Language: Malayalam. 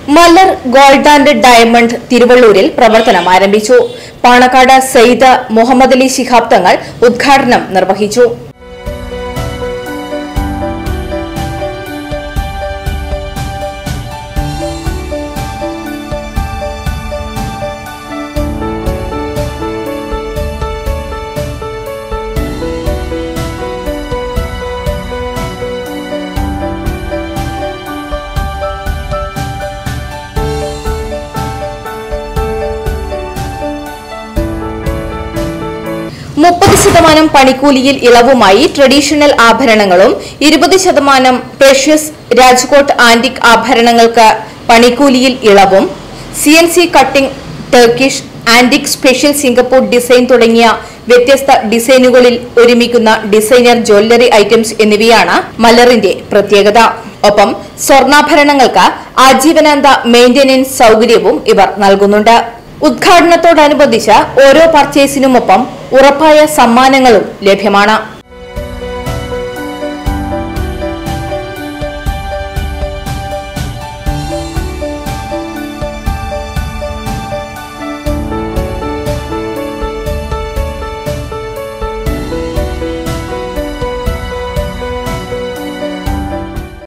മലർ ഗോൾഡ് ആൻഡ് ഡയമണ്ട് തിരുവള്ളൂരിൽ പ്രവർത്തനം ആരംഭിച്ചു പാണക്കാട് സയ്യിദ് മുഹമ്മദ് അലി ശിഹാബ് തങ്ങൾ ഉദ്ഘാടനം നിർവഹിച്ചു മുപ്പത് ശതമാനം പണിക്കൂലിയിൽ ഇളവുമായി ട്രഡീഷണൽ ആഭരണങ്ങളും ഇരുപത് ശതമാനം പ്രഷ്യസ് രാജ്കോട്ട് ആന്റിക് ആഭരണങ്ങൾക്ക് പണിക്കൂലിയിൽ ഇളവും C N C cutting Turkish antique special Singapore design തുടങ്ങിയ വ്യത്യസ്ത ഡിസൈനുകളിൽ ഒരുമിക്കുന്ന ഡിസൈനർ ജ്വല്ലറി ഐറ്റംസ് എന്നിവയാണ് മലറിന്റെ പ്രത്യേകത ഒപ്പം സ്വർണ്ണാഭരണങ്ങൾക്ക് ആജീവനാന്ത മെയിന്റനൻസ് സൗകര്യവും ഇവർ നൽകുന്നുണ്ട് ഉദ്ഘാടനത്തോടനുബന്ധിച്ച് ഓരോ പർച്ചേസിനുമൊപ്പം ഉറപ്പായ സമ്മാനങ്ങളും ലഭ്യമാണ്